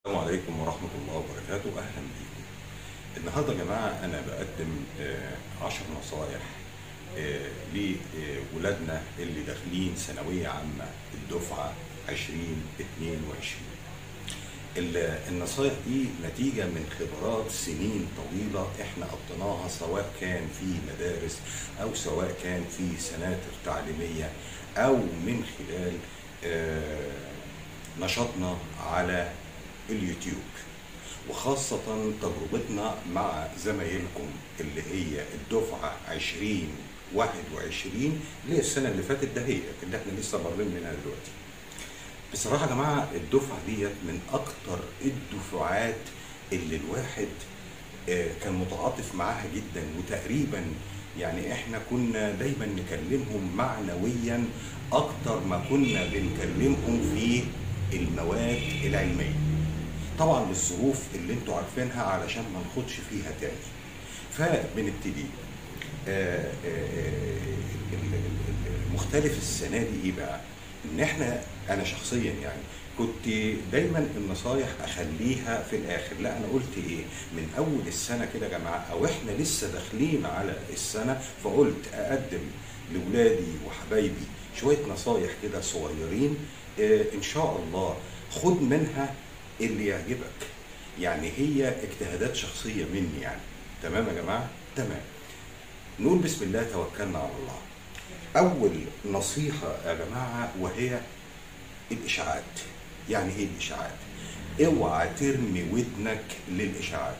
السلام عليكم ورحمة الله وبركاته أهلا بيكم النهاردة يا جماعة أنا بقدم آه، عشر نصائح آه، لولادنا اللي داخلين ثانوية عامة الدفعة 2022 ال- النصائح دي نتيجة من خبرات سنين طويلة احنا قضيناها سواء كان في مدارس أو سواء كان في سناتر تعليمية أو من خلال آه، نشاطنا على اليوتيوب وخاصة تجربتنا مع زمايلكم اللي هي الدفعة 2021 اللي هي السنة اللي فاتت دهيت اللي احنا لسه بارين منها دلوقتي. بصراحة يا جماعة الدفعة ديت من أكتر الدفعات اللي الواحد آه، كان متعاطف معاها جدا وتقريبا يعني احنا كنا دايما نكلمهم معنويا اكتر ما كنا بنكلمهم في المواد العلميه. طبعا للظروف اللي انتوا عارفينها علشان ما نخدش فيها تاني. فبنبتدي آه، آه، ال- ال- المختلف السنه دي ايه بقى؟ ان احنا انا شخصيا يعني كنت دايما النصايح اخليها في الاخر لا انا قلت ايه من اول السنه كده يا جماعه او احنا لسه داخلين على السنه فقلت اقدم لاولادي وحبايبي شويه نصايح كده صغيرين آه، ان شاء الله خد منها اللي يعجبك يعني هي اجتهادات شخصيه مني يعني تمام يا جماعه تمام نقول بسم الله توكلنا على الله اول نصيحه يا جماعه وهي الاشاعات يعني ايه الاشاعات اوعى ترمي ودنك للاشاعات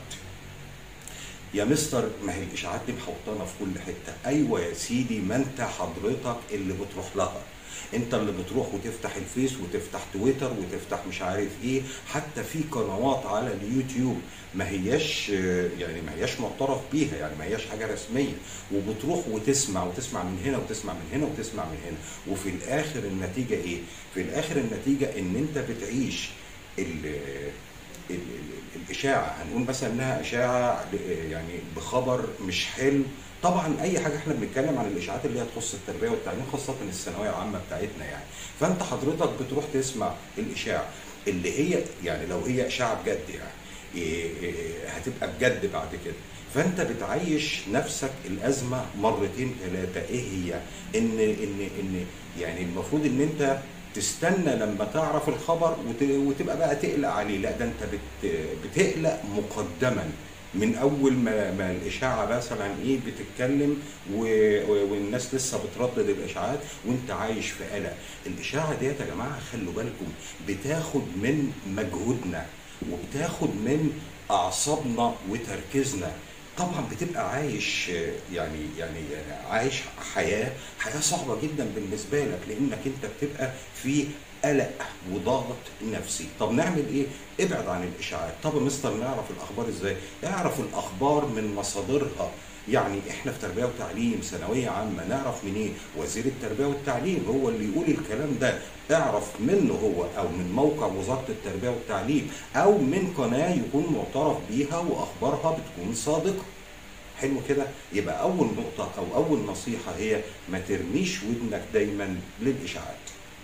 يا مستر ما هي الاشاعات دي محوطانه في كل حته ايوه يا سيدي ما انت حضرتك اللي بتروح لها انت اللي بتروح وتفتح الفيس وتفتح تويتر وتفتح مش عارف ايه حتى في قنوات على اليوتيوب ما هياش آه، يعني ما هياش معترف بيها يعني ما هياش حاجه رسميه وبتروح وتسمع وتسمع من هنا وتسمع من هنا وتسمع من هنا وفي الاخر النتيجه ايه في الاخر النتيجه ان انت بتعيش ال ال- ال- الاشاعه هنقول مثلا انها اشاعه ب- يعني بخبر مش حلو طبعا اي حاجه احنا بنتكلم عن الاشاعات اللي هي تخص التربيه والتعليم خاصه الثانويه العامه بتاعتنا يعني فانت حضرتك بتروح تسمع الاشاعه اللي هي يعني لو هي اشاعه بجد يعني إيه إيه هتبقى بجد بعد كده فانت بتعيش نفسك الازمه مرتين ثلاثه ايه هي ان ان ان يعني المفروض ان انت تستنى لما تعرف الخبر وت- وتبقى بقى تقلق عليه لا ده انت بت بتقلق مقدما من اول ما, ما الاشاعه مثلا ايه بتتكلم و- و- والناس لسه بتردد الاشاعات وانت عايش في قلق الاشاعه ديت يا جماعه خلوا بالكم بتاخد من مجهودنا وبتاخد من اعصابنا وتركيزنا طبعا بتبقى عايش آه، يعني يعني يعني عايش حياه حياه صعبه جدا بالنسبه لك لانك انت بتبقى في قلق وضغط نفسي طب نعمل ايه ابعد عن الاشاعات طب يا مستر نعرف الاخبار ازاي اعرف الاخبار من مصادرها يعني احنا في تربيه وتعليم ثانويه عامه نعرف منين وزير التربيه والتعليم هو اللي يقول الكلام ده اعرف منه هو او من موقع وزاره التربيه والتعليم او من قناه يكون معترف بيها واخبارها بتكون صادقه حلو كده يبقى اول نقطه او اول نصيحه هي ما ترميش ودنك دايما للاشاعات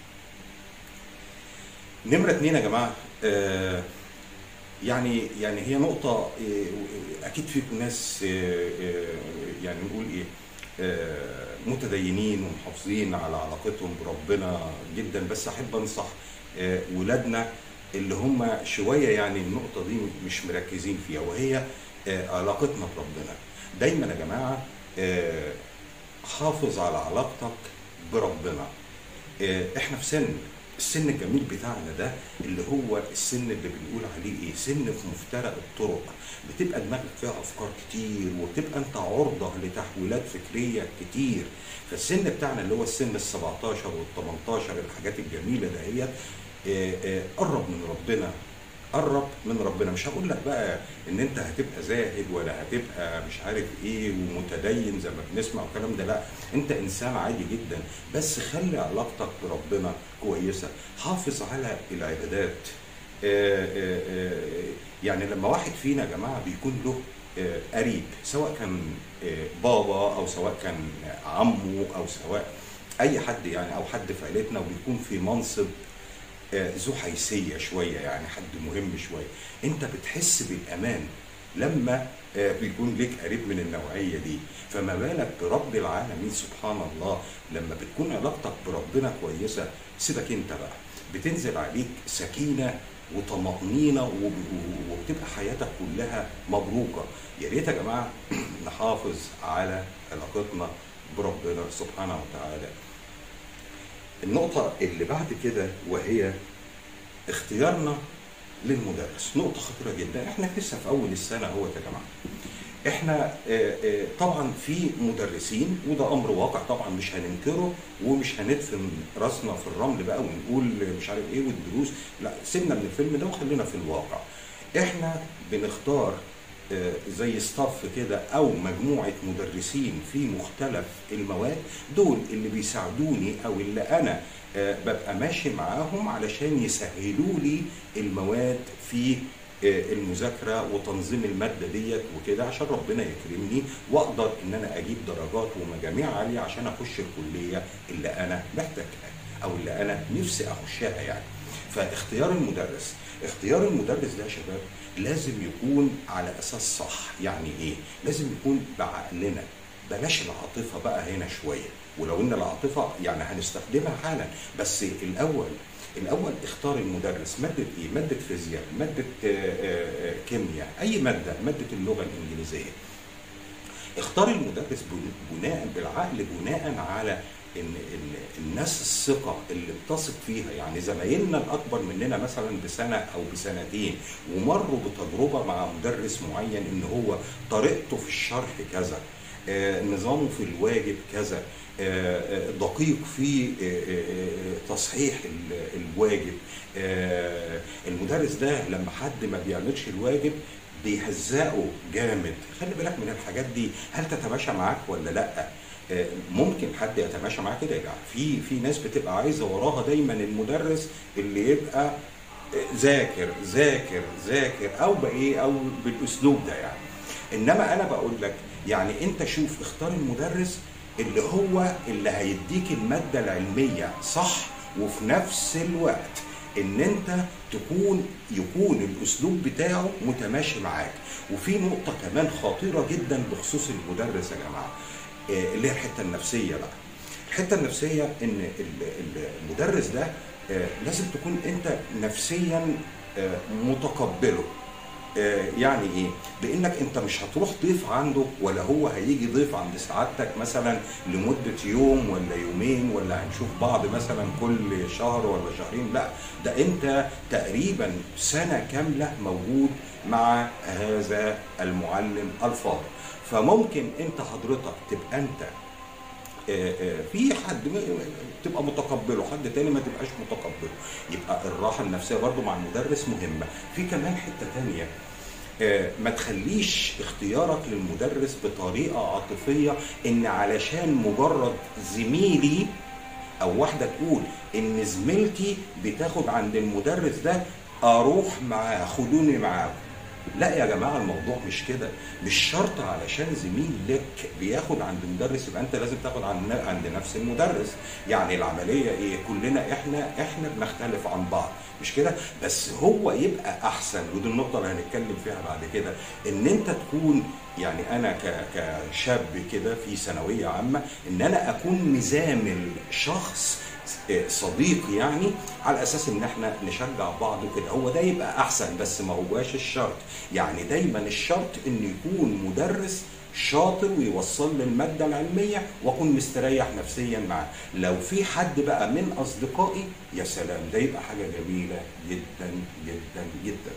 نمرة اتنين يا جماعة آه يعني يعني هي نقطة آه، أكيد فيكم ناس آه، آه، يعني نقول إيه آه، متدينين ومحافظين على علاقتهم بربنا جدا بس أحب أنصح آه، ولادنا اللي هم شوية يعني النقطة دي مش مركزين فيها وهي آه، علاقتنا بربنا دايما يا جماعة آه، حافظ على علاقتك بربنا آه، احنا في سن السن الجميل بتاعنا ده اللي هو السن اللي بنقول عليه ايه سن في مفترق الطرق بتبقى دماغك فيها افكار كتير وتبقى انت عرضه لتحويلات فكريه كتير فالسن بتاعنا اللي هو السن ال 17 وال 18 الحاجات الجميله دهيت آه، آه، قرب من ربنا قرب من ربنا مش هقول لك بقى ان انت هتبقى زاهد ولا هتبقى مش عارف ايه ومتدين زي ما بنسمع والكلام ده لا انت انسان عادي جدا بس خلي علاقتك بربنا كويسه حافظ على العبادات آه، آه، آه، يعني لما واحد فينا يا جماعه بيكون له آه، قريب سواء كان آه، بابا او سواء كان عمه او سواء اي حد يعني او حد في عيلتنا وبيكون في منصب آه، ذو حيثيه شويه يعني حد مهم شويه انت بتحس بالامان لما آه، بيكون ليك قريب من النوعيه دي فما بالك برب العالمين سبحان الله لما بتكون علاقتك بربنا كويسه سيبك انت بقى بتنزل عليك سكينه وطمأنينة وب- وبتبقى حياتك كلها مبروكة يا ريت يا جماعة نحافظ على علاقتنا بربنا سبحانه وتعالى النقطة اللي بعد كده وهي اختيارنا للمدرس نقطة خطيرة جدا احنا لسه في أول السنة اهوت يا جماعة احنا آه، آه، طبعا في مدرسين وده امر واقع طبعا مش هننكره ومش هندفن راسنا في الرمل بقى ونقول مش عارف ايه والدروس لا سيبنا من الفيلم ده وخلينا في الواقع احنا بنختار آه، زي ستاف كده او مجموعه مدرسين في مختلف المواد دول اللي بيساعدوني او اللي انا آه، ببقى ماشي معاهم علشان يسهلوا لي المواد في آه، المذاكره وتنظيم الماده ديت وكده عشان ربنا يكرمني واقدر ان انا اجيب درجات ومجاميع عاليه عشان اخش الكليه اللي انا محتاجها او اللي انا نفسي اخشها يعني فاختيار المدرس اختيار المدرس ده يا شباب لازم يكون على اساس صح يعني ايه لازم يكون بعقلنا بلاش العاطفه بقى هنا شويه ولو ان العاطفه يعني هنستخدمها حالا بس الاول الاول اختار المدرس ماده ايه ماده فيزياء ماده آه، آه، آه، كيمياء اي ماده ماده اللغه الانجليزيه اختار المدرس بن- بناء بالعقل بناء على ان ان الناس الثقه اللي بتثق فيها يعني زمايلنا الاكبر مننا مثلا بسنه او بسنتين ومروا بتجربه مع مدرس معين ان هو طريقته في الشرح كذا آه، نظامه في الواجب كذا آه، آه، دقيق في آه، آه، آه، تصحيح ال- الواجب آه، المدرس ده لما حد ما بيعملش الواجب بيهزقه جامد خلي بالك من الحاجات دي هل تتماشى معاك ولا لا آه، ممكن حد يتماشى معاه كده يعني في في ناس بتبقى عايزه وراها دايما المدرس اللي يبقى آه، ذاكر ذاكر ذاكر او بايه او بالاسلوب ده يعني انما انا بقول لك يعني انت شوف اختار المدرس اللي هو اللي هيديك الماده العلميه صح وفي نفس الوقت ان انت تكون يكون الاسلوب بتاعه متماشي معاك وفي نقطه كمان خطيره جدا بخصوص المدرس يا جماعه آه، اللي هي الحته النفسيه بقى الحته النفسيه ان ال- ال- المدرس ده آه، لازم تكون انت نفسيا آه، متقبله آه، يعني ايه؟ لانك انت مش هتروح ضيف عنده ولا هو هيجي ضيف عند سعادتك مثلا لمده يوم ولا يومين ولا هنشوف بعض مثلا كل شهر ولا شهرين لا ده انت تقريبا سنه كامله موجود مع هذا المعلم الفاضل فممكن انت حضرتك تبقى انت آه، آه، في حد م- تبقى متقبله حد تاني ما تبقاش متقبله يبقى الراحه النفسيه برضو مع المدرس مهمه في كمان حته تانية آه، ما تخليش اختيارك للمدرس بطريقه عاطفيه ان علشان مجرد زميلي او واحده تقول ان زميلتي بتاخد عند المدرس ده اروح معاه خدوني معاكم لا يا جماعه الموضوع مش كده مش شرط علشان زميل لك بياخد عند مدرس يبقى انت لازم تاخد عند عند نفس المدرس يعني العمليه ايه كلنا احنا احنا بنختلف عن بعض مش كده بس هو يبقى احسن ودي النقطه اللي هنتكلم فيها بعد كده ان انت تكون يعني انا ك- كشاب كده في ثانويه عامه ان انا اكون مزامل شخص صديق يعني على اساس ان احنا نشجع بعض كده هو ده يبقى احسن بس ما هواش الشرط يعني دايما الشرط ان يكون مدرس شاطر ويوصل لي الماده العلميه واكون مستريح نفسيا معاه لو في حد بقى من اصدقائي يا سلام ده يبقى حاجه جميله جدا جدا جدا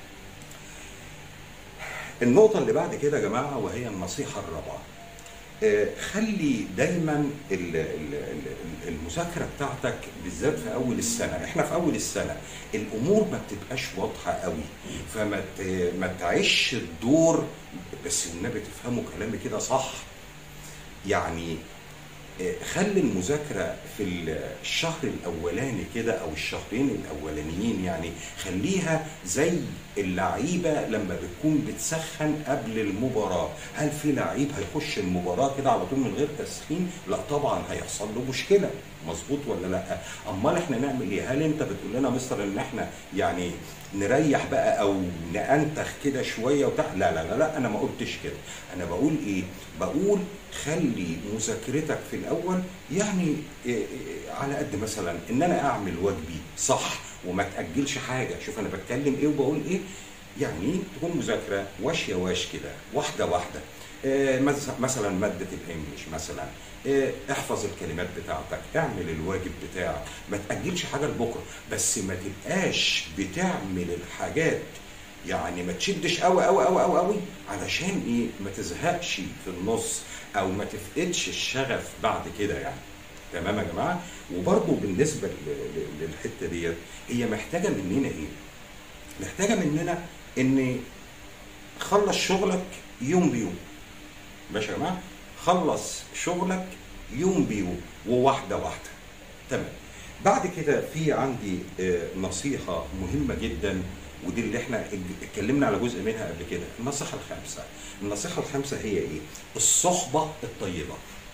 النقطة اللي بعد كده يا جماعة وهي النصيحة الرابعة آه، خلي دايما ال- ال- ال- المذاكره بتاعتك بالذات في اول السنه احنا في اول السنه الامور ما بتبقاش واضحه قوي فما ت- ما تعيش الدور بس النبي تفهموا كلامي كده صح يعني آه، خلي المذاكره في الشهر الاولاني كده او الشهرين الاولانيين يعني خليها زي اللعيبه لما بتكون بتسخن قبل المباراه هل في لعيب هيخش المباراه كده على طول من غير تسخين لا طبعا هيحصل له مشكله مظبوط ولا لا امال احنا نعمل ايه هل انت بتقول لنا مستر ان احنا يعني نريح بقى او نأنتخ كده شويه وبتاع لا لا لا لا انا ما قلتش كده انا بقول ايه بقول خلي مذاكرتك في الاول يعني إيه إيه على قد مثلا ان انا اعمل واجبي صح وما تاجلش حاجه شوف انا بتكلم ايه وبقول ايه يعني تكون مذاكره واش يا واش كده واحده واحده آه، مز- مثلا ماده الانجليش مثلا آه، احفظ الكلمات بتاعتك اعمل الواجب بتاعك ما تاجلش حاجه لبكره بس ما تبقاش بتعمل الحاجات يعني ما تشدش قوي قوي قوي قوي قوي علشان ايه ما تزهقش في النص او ما تفقدش الشغف بعد كده يعني تمام يا جماعه وبرضه بالنسبه ل- ل- للحته ديت هي محتاجه مننا ايه محتاجه مننا ان خلص شغلك يوم بيوم ماشي يا جماعه خلص شغلك يوم بيوم وواحده واحده تمام بعد كده في عندي آه، نصيحه مهمه جدا ودي اللي احنا اتكلمنا على جزء منها قبل كده النصيحه الخامسه النصيحه الخامسه هي ايه الصحبه الطيبه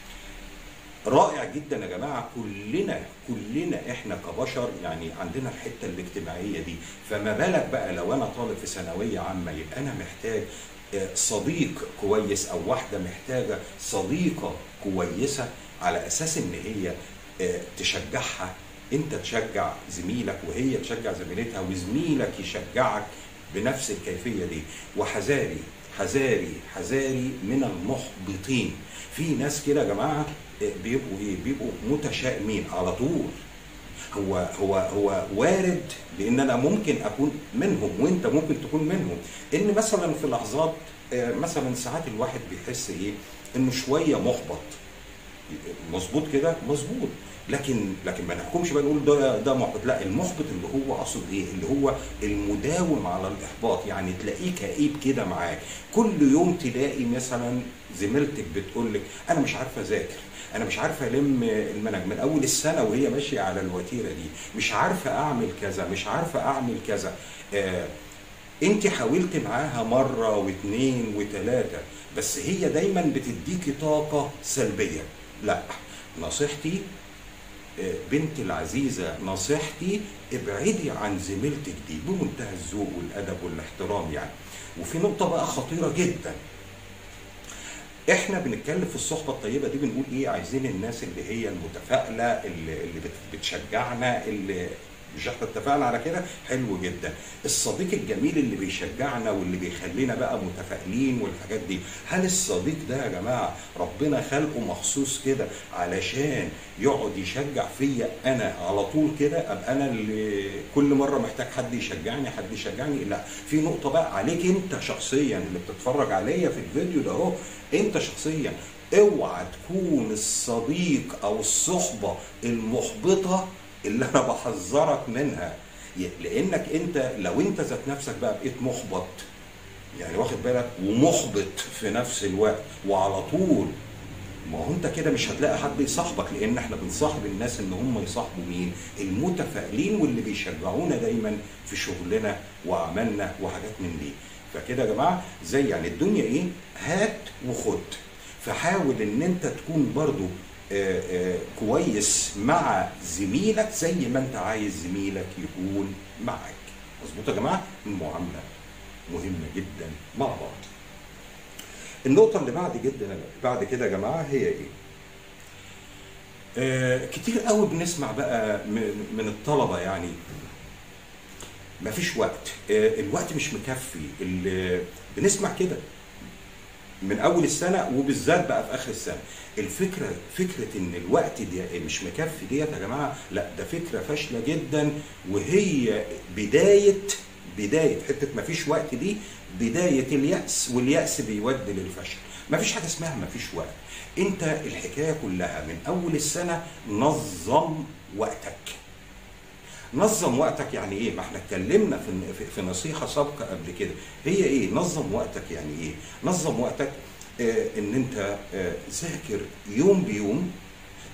رائع جدا يا جماعه كلنا كلنا احنا كبشر يعني عندنا الحته الاجتماعيه دي فما بالك بقى لو انا طالب في ثانويه عامه يبقى انا محتاج آه، صديق كويس او واحده محتاجه صديقه كويسه على اساس ان هي آه، تشجعها انت تشجع زميلك وهي تشجع زميلتها وزميلك يشجعك بنفس الكيفيه دي وحذاري حذاري حذاري من المحبطين في ناس كده يا جماعه آه، بيبقوا ايه بيبقوا متشائمين على طول هو هو هو وارد لان انا ممكن اكون منهم وانت ممكن تكون منهم ان مثلا في لحظات آه، مثلا ساعات الواحد بيحس ايه انه شويه محبط مظبوط كده مظبوط لكن لكن ما نحكمش بقى نقول ده ده محبط لا المحبط اللي هو اقصد ايه اللي هو المداوم على الاحباط يعني تلاقيه كئيب كده معاك كل يوم تلاقي مثلا زميلتك بتقول لك انا مش عارفه اذاكر انا مش عارفه الم المنهج من اول السنه وهي ماشيه على الوتيره دي مش عارفه اعمل كذا مش عارفه اعمل كذا آه انت حاولت معاها مره واثنين وثلاثه بس هي دايما بتديكي طاقه سلبيه لا نصيحتي آه، بنتي العزيزة نصيحتي ابعدي عن زميلتك دي بمنتهى الذوق والأدب والاحترام يعني وفي نقطة بقى خطيرة جدا احنا بنتكلم في الصحبة الطيبة دي بنقول ايه عايزين الناس اللي هي المتفائلة اللي, اللي بت- بتشجعنا اللي مش احنا اتفقنا على كده حلو جدا الصديق الجميل اللي بيشجعنا واللي بيخلينا بقى متفائلين والحاجات دي هل الصديق ده يا جماعه ربنا خلقه مخصوص كده علشان يقعد يشجع فيا انا على طول كده ابقى انا اللي كل مره محتاج حد يشجعني حد يشجعني لا في نقطه بقى عليك انت شخصيا اللي بتتفرج عليا في الفيديو ده اهو انت شخصيا اوعى تكون الصديق او الصحبه المحبطه اللي انا بحذرك منها ي- لانك انت لو انت ذات نفسك بقى بقيت محبط يعني واخد بالك ومحبط في نفس الوقت وعلى طول ما هو انت كده مش هتلاقي حد يصاحبك لان احنا بنصاحب الناس ان هم يصاحبوا مين المتفائلين واللي بيشجعونا دايما في شغلنا واعمالنا وحاجات من دي فكده يا جماعه زي يعني الدنيا ايه هات وخد فحاول ان انت تكون برضو آه، آه، كويس مع زميلك زي ما انت عايز زميلك يكون معك مظبوط يا جماعه المعامله مهمه جدا مع بعض النقطة اللي بعد جدا بعد كده يا جماعة هي ايه؟ آه كتير قوي بنسمع بقى من من الطلبة يعني مفيش وقت آه الوقت مش مكفي ال- بنسمع كده من اول السنه وبالذات بقى في اخر السنه الفكره فكره ان الوقت دي مش مكفي ديت يا جماعه لا ده فكره فاشله جدا وهي بدايه بدايه حته مفيش وقت دي بدايه الياس والياس بيودي للفشل مفيش حاجه اسمها مفيش وقت انت الحكايه كلها من اول السنه نظم وقتك نظم وقتك يعني ايه؟ ما احنا اتكلمنا في في- في نصيحه سابقه قبل كده، هي ايه؟ نظم وقتك يعني ايه؟ نظم وقتك آه ان انت آه ذاكر يوم بيوم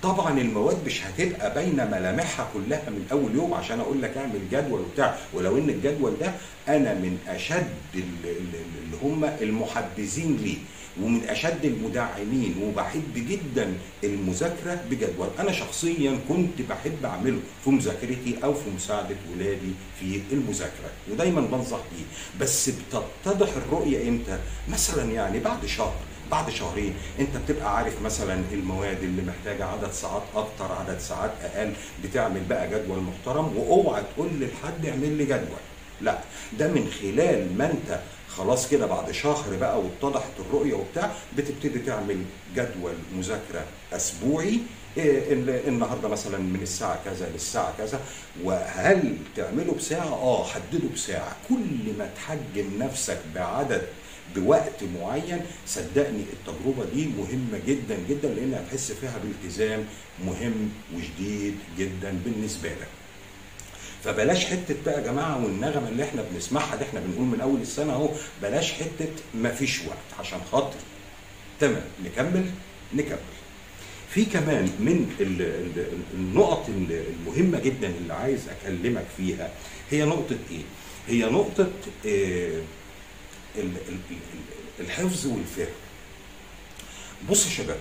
طبعا المواد مش هتبقى باينه ملامحها كلها من اول يوم عشان اقول لك اعمل جدول وبتاع ولو ان الجدول ده انا من اشد ال- ال- اللي هم المحبذين ليه ومن اشد المدعمين وبحب جدا المذاكره بجدول انا شخصيا كنت بحب اعمله في مذاكرتي او في مساعده ولادي في المذاكره ودايما بنصح بيه بس بتتضح الرؤيه امتى مثلا يعني بعد شهر بعد شهرين انت بتبقى عارف مثلا المواد اللي محتاجه عدد ساعات اكتر عدد ساعات اقل بتعمل بقى جدول محترم واوعى تقول لحد اعمل لي جدول لا ده من خلال ما انت خلاص كده بعد شهر بقى واتضحت الرؤيه وبتاع بتبتدي تعمل جدول مذاكره اسبوعي إيه ال- النهارده مثلا من الساعه كذا للساعه كذا وهل تعمله بساعه؟ اه حدده بساعه كل ما تحجم نفسك بعدد بوقت معين صدقني التجربه دي مهمه جدا جدا لان هتحس فيها بالتزام مهم وشديد جدا بالنسبه لك. فبلاش حته بقى يا جماعه والنغمه اللي احنا بنسمعها دي احنا بنقول من اول السنه اهو بلاش حته مفيش وقت عشان خاطر تمام نكمل نكمل في كمان من ال- ال- النقط ال- المهمه جدا اللي عايز اكلمك فيها هي نقطه ايه؟ هي نقطه آه، ال- ال- ال- الحفظ والفهم. بص يا شباب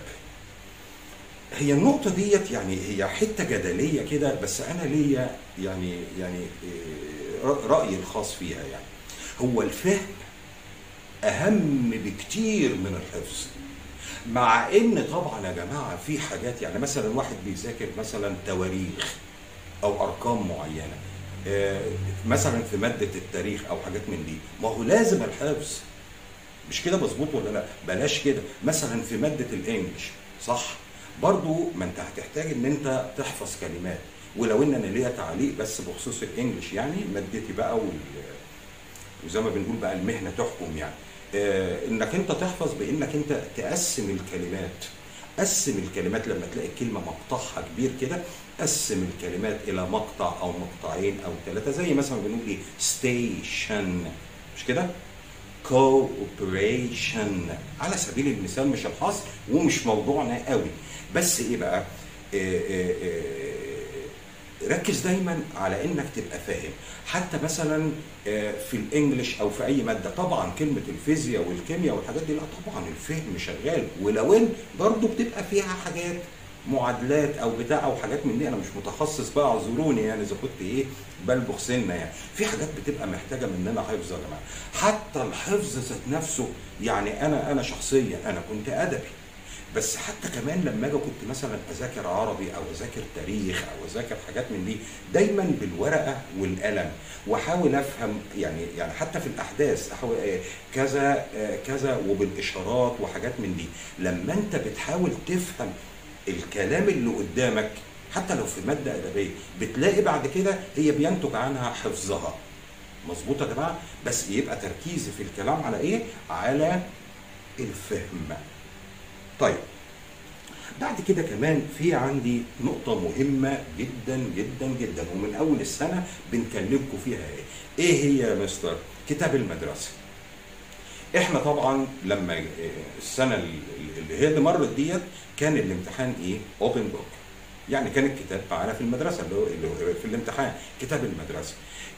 هي النقطة ديت يعني هي حتة جدلية كده بس أنا ليا يعني يعني آه، رأيي الخاص فيها يعني هو الفهم أهم بكتير من الحفظ مع ان طبعا يا جماعه في حاجات يعني مثلا واحد بيذاكر مثلا تواريخ او ارقام معينه آه، مثلا في ماده التاريخ او حاجات من دي ما هو لازم الحفظ مش كده مظبوط ولا لا بلاش كده مثلا في ماده الانجليش صح برضو ما انت هتحتاج ان انت تحفظ كلمات ولو ان انا ليا تعليق بس بخصوص الانجليش يعني مادتي بقى وال وزي ما بنقول بقى المهنه تحكم يعني آه انك انت تحفظ بانك انت تقسم الكلمات قسم الكلمات لما تلاقي كلمه مقطعها كبير كده قسم الكلمات الى مقطع او مقطعين او ثلاثه زي مثلا بنقول ايه ستيشن مش كده كوبريشن على سبيل المثال مش الحصر ومش موضوعنا قوي بس ايه بقى آه آه آه ركز دايما على انك تبقى فاهم حتى مثلا آه، في الانجليش او في اي ماده طبعا كلمه الفيزياء والكيمياء والحاجات دي لا طبعا الفهم شغال ولو ان برضه بتبقى فيها حاجات معادلات او بتاع او حاجات من دي انا مش متخصص بقى اعذروني يعني اذا كنت ايه بلبخ سنه يعني في حاجات بتبقى محتاجه مننا حفظ يا جماعه حتى الحفظ ذات نفسه يعني انا انا شخصيا انا كنت ادبي بس حتى كمان لما اجي كنت مثلا اذاكر عربي او اذاكر تاريخ او اذاكر حاجات من دي دايما بالورقه والقلم واحاول افهم يعني يعني حتى في الاحداث احاول آه، كذا آه، كذا وبالاشارات وحاجات من دي لما انت بتحاول تفهم الكلام اللي قدامك حتى لو في ماده ادبيه بتلاقي بعد كده هي بينتج عنها حفظها مظبوط يا جماعه بس يبقى تركيزي في الكلام على ايه على الفهم طيب بعد كده كمان في عندي نقطة مهمة جدا جدا جدا ومن أول السنة بنكلمكم فيها إيه؟ إيه هي يا مستر؟ كتاب المدرسة. إحنا طبعا لما آه، السنة اللي هي اللي مرت ديت كان الامتحان إيه؟ أوبن بوك. يعني كان الكتاب معانا في المدرسة اللي هو اللي هو في الامتحان كتاب المدرسة.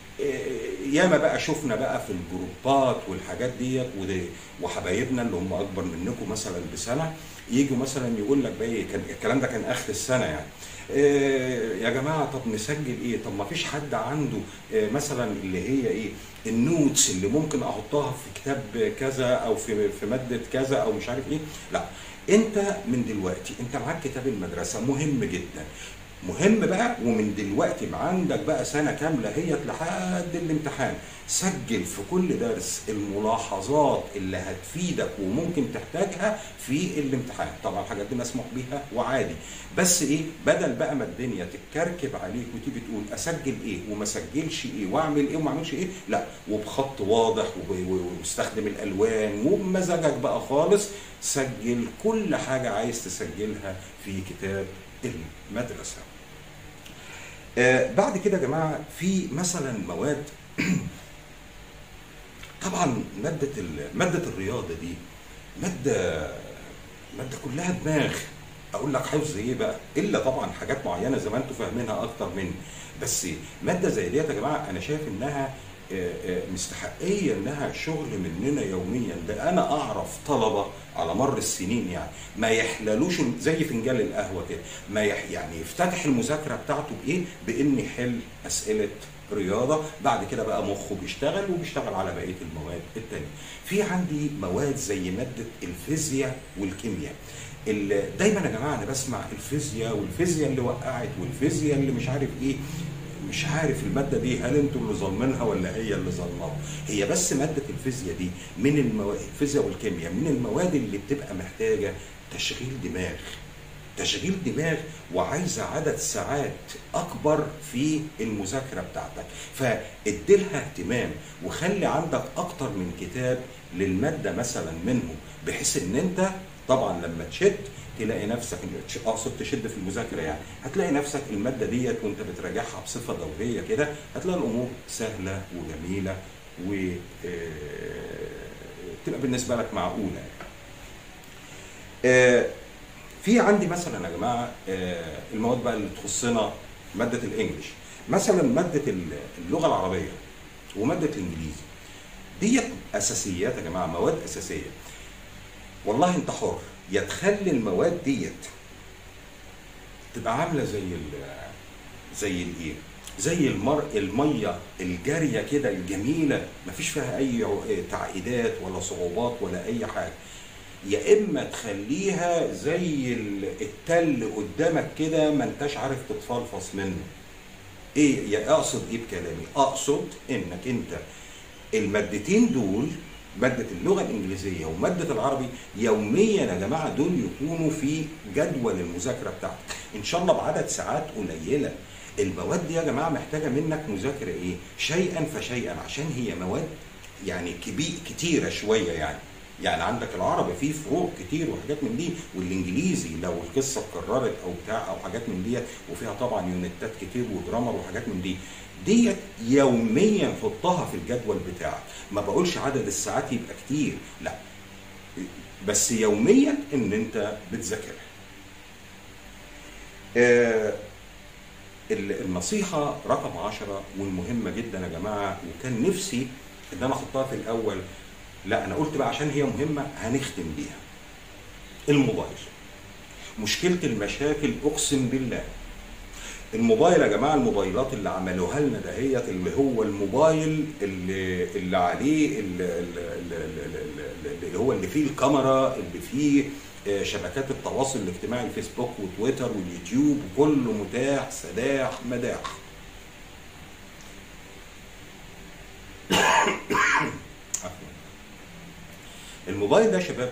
إيه، ياما بقى شفنا بقى في الجروبات والحاجات ديت ودي- وحبايبنا اللي هم اكبر منكم مثلا بسنه يجوا مثلا يقول لك بقى ايه كان الكلام ده كان اخر السنه يعني إيه يا جماعه طب نسجل ايه طب ما فيش حد عنده إيه مثلا اللي هي ايه النوتس اللي ممكن احطها في كتاب كذا او في في ماده كذا او مش عارف ايه لا انت من دلوقتي انت معاك كتاب المدرسه مهم جدا مهم بقى ومن دلوقتي ما عندك بقى سنه كامله هي لحد الامتحان سجل في كل درس الملاحظات اللي هتفيدك وممكن تحتاجها في الامتحان طبعا الحاجات دي مسموح بيها وعادي بس ايه بدل بقى ما الدنيا تتكركب عليك وتيجي تقول اسجل ايه وما اسجلش ايه واعمل ايه وما اعملش ايه لا وبخط واضح وب- و- واستخدم الالوان وبمزاجك بقى خالص سجل كل حاجه عايز تسجلها في كتاب المدرسه آه بعد كده يا جماعه في مثلا مواد طبعا ماده ال- ماده الرياضه دي ماده ماده كلها دماغ اقول لك حفظ ايه بقى الا طبعا حاجات معينه زي ما انتم فاهمينها اكتر مني بس ماده زي ديت يا جماعه انا شايف انها آه، آه، مستحقيه انها شغل مننا يوميا ده انا اعرف طلبه على مر السنين يعني ما يحللوش زي فنجان القهوه كده ما يح يعني يفتتح المذاكره بتاعته بايه؟ بان يحل اسئله رياضه بعد كده بقى مخه بيشتغل وبيشتغل على بقيه المواد التانية في عندي مواد زي ماده الفيزياء والكيمياء ال- دايما يا جماعه انا بسمع الفيزياء والفيزياء اللي وقعت والفيزياء اللي مش عارف ايه مش عارف الماده دي هل انتوا اللي ظالمينها ولا هي اللي ظالماها هي بس ماده الفيزياء دي من المواد الفيزياء والكيمياء من المواد اللي بتبقى محتاجه تشغيل دماغ تشغيل دماغ وعايزه عدد ساعات اكبر في المذاكره بتاعتك فاديلها اهتمام وخلي عندك اكتر من كتاب للماده مثلا منهم بحيث ان انت طبعا لما تشد تلاقي نفسك اقصد تشد في المذاكره يعني هتلاقي نفسك الماده ديت وانت بتراجعها بصفه دوريه كده هتلاقي الامور سهله وجميله و آه، تبقى بالنسبه لك معقوله يعني. آه، في عندي مثلا يا جماعه آه، المواد بقى اللي تخصنا ماده الانجليش مثلا ماده اللغه العربيه وماده الانجليزي ديت اساسيات يا جماعه مواد اساسيه والله انت حر يا تخلي المواد ديت تبقى عامله زي ال زي الايه زي المر الميه الجاريه كده الجميله مفيش فيها اي عو- تعقيدات ولا صعوبات ولا اي حاجه يا اما تخليها زي ال- التل قدامك كده ما انتش عارف تتفلفص منه ايه يا اقصد ايه بكلامي اقصد انك انت المادتين دول مادة اللغة الإنجليزية ومادة العربي يوميا يا جماعة دول يكونوا في جدول المذاكرة بتاعتك إن شاء الله بعدد ساعات قليلة المواد دي يا جماعة محتاجة منك مذاكرة إيه؟ شيئا فشيئا عشان هي مواد يعني كبير كتيرة شوية يعني يعني عندك العربي فيه فروق كتير وحاجات من دي والانجليزي لو القصه اتكررت او بتاع او حاجات من ديت وفيها طبعا يونتات كتير وجرامر وحاجات من دي ديت يوميا حطها في الجدول بتاعك ما بقولش عدد الساعات يبقى كتير لا بس يوميا ان انت بتذاكرها آه، ال- النصيحة رقم عشرة والمهمة جدا يا جماعة وكان نفسي ان انا احطها في الاول لا انا قلت بقى عشان هي مهمة هنختم بيها الموبايل مشكلة المشاكل اقسم بالله الموبايل يا جماعه الموبايلات اللي عملوها لنا دهيت اللي هو الموبايل اللي اللي عليه اللي, اللي, اللي هو اللي فيه الكاميرا اللي فيه آه، شبكات التواصل الاجتماعي الفيسبوك وتويتر واليوتيوب كله متاح سداح مداح عفواً. الموبايل ده يا شباب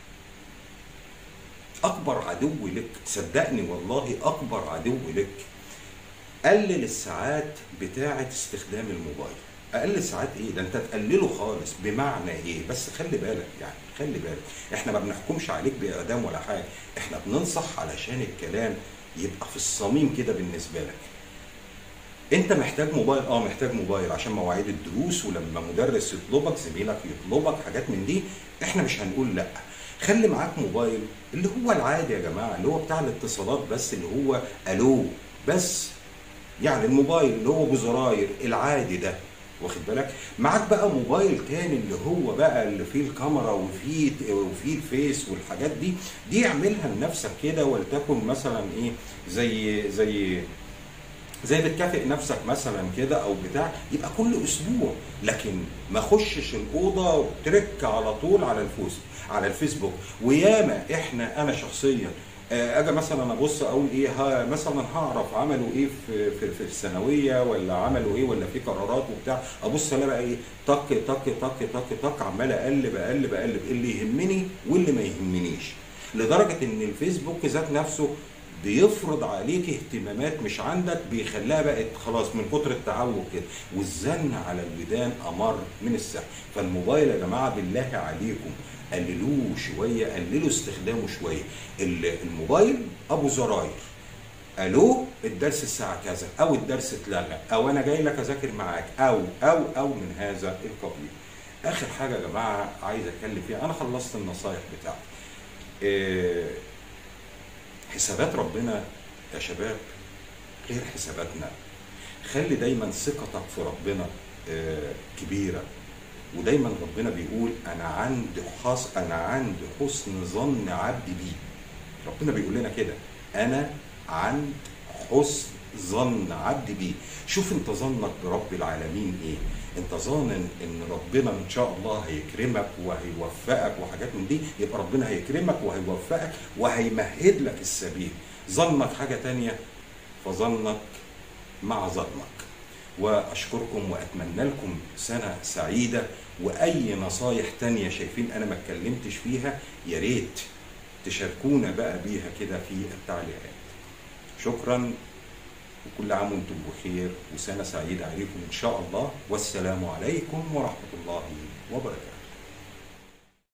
اكبر عدو لك صدقني والله اكبر عدو لك قلل الساعات بتاعه استخدام الموبايل اقل الساعات ايه ده انت تقلله خالص بمعنى ايه بس خلي بالك يعني خلي بالك احنا ما بنحكمش عليك باعدام ولا حاجه احنا بننصح علشان الكلام يبقى في الصميم كده بالنسبه لك انت محتاج موبايل اه محتاج موبايل عشان مواعيد الدروس ولما مدرس يطلبك زميلك يطلبك حاجات من دي احنا مش هنقول لا خلي معاك موبايل اللي هو العادي يا جماعه اللي هو بتاع الاتصالات بس اللي هو الو بس يعني الموبايل اللي هو بزراير العادي ده واخد بالك معاك بقى موبايل تاني اللي هو بقى اللي فيه الكاميرا وفيه وفيه الفيس والحاجات دي دي اعملها لنفسك كده ولتكن مثلا ايه زي زي زي بتكافئ نفسك مثلا كده او بتاع يبقى كل اسبوع لكن ما اخشش الاوضه ترك على طول على الفوز على الفيسبوك وياما احنا انا شخصيا آه، اجي مثلا ابص اقول ايه ها مثلا هعرف عملوا ايه في في, في الثانويه ولا عملوا ايه ولا في قرارات وبتاع ابص الاقي بقى ايه طق طق طق طق طق عمال اقلب اقلب اقلب اللي يهمني واللي ما يهمنيش لدرجه ان الفيسبوك ذات نفسه بيفرض عليك اهتمامات مش عندك بيخليها بقت خلاص من كتر التعود كده والزن على الودان امر من السحر فالموبايل يا جماعه بالله عليكم قللوه شويه قللوا استخدامه شويه ال- الموبايل ابو زراير الو الدرس الساعه كذا او الدرس اتلغى او انا جاي لك اذاكر معاك او او او من هذا القبيل اخر حاجه يا جماعه عايز اتكلم فيها انا خلصت النصايح بتاعتي إيه حسابات ربنا يا شباب غير حساباتنا خلي دايما ثقتك في ربنا آه، كبيره ودايما ربنا بيقول انا عند حص انا عند حسن ظن عبدي بي ربنا بيقول لنا كده انا عند حسن ظن عبدي بي شوف انت ظنك برب العالمين ايه انت ظانن ان ربنا ان شاء الله هيكرمك وهيوفقك وحاجات من دي يبقى ربنا هيكرمك وهيوفقك وهيمهد لك السبيل ظنك حاجه تانية فظنك مع ظنك واشكركم واتمنى لكم سنه سعيده واي نصايح تانية شايفين انا ما اتكلمتش فيها يا ريت تشاركونا بقى بيها كده في التعليقات شكرا وكل عام وانتم بخير وسنه سعيده عليكم ان شاء الله والسلام عليكم ورحمه الله وبركاته